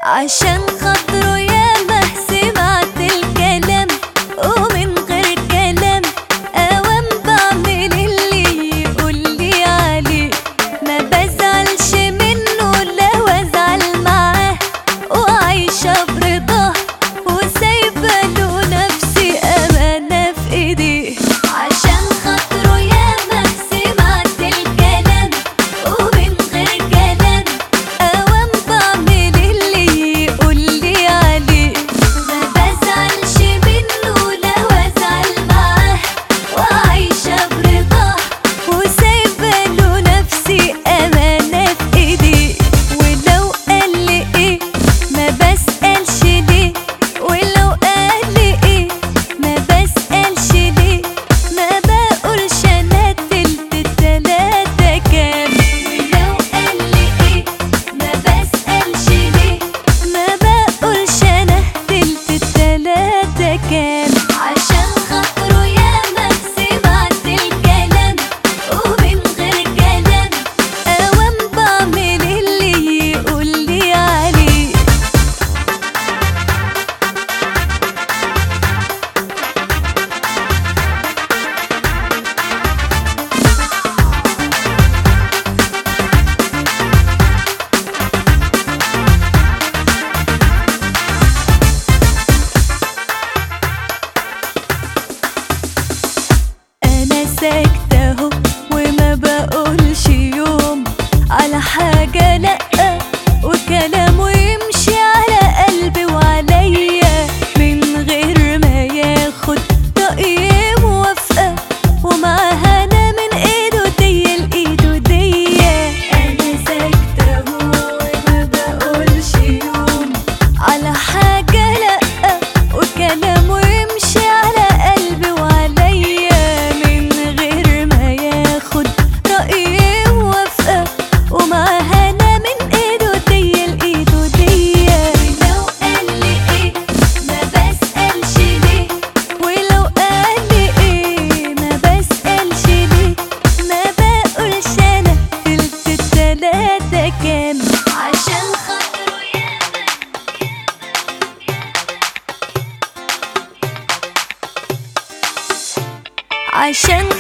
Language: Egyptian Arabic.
عشان خاطره ياما سمعت الكلام ومن غير كلام اوام بعمل اللي يقولي عليه ما بزعلش منه لو ازعل معاه وعايشة برضاه وسايبة له نفسي امانة في ايديه عشان خاطره ياما سمعت الكلام ومن غير كلام اوام بعمل اللي يقولي عليه ما بزعلش منه لو ازعل معاه وعايشة برضاه وسايبة له نفسي امانة في ايديه ولو قال لي ايه ما بسألش ليه ولو قال لي ايه ما بسألش ليه ما بقولش انا تلت التلاتة كام ولو قال لي ايه ما بسألش ليه ما بقولش انا تلت التلاتة كام عشان خاطره ياما سمعت الكلام ومن غير كلام اوام بعمل اللي يقولي عليه انا ساكتة اهو وما بقولش يوم على حاجة لأ وكلامه يمشي على قلبي وعليا من غير ما ياخد رأيي موافقة ومعاها انا من ايده دي لايده دي انا ساكتة اهو وما بقولش يوم على حاجة لأ وكلامه يمشي على قلبي وعليا من غير ما ياخد رأيي موافقة ومعاها أنا من إيده دي لإيده دي ولو قال لي إيه ما بسألش ليه ولو قال لي إيه ما بسألش ليه ما بقولش أنا تلت التلاتة كام عشان خاطره ياما عشان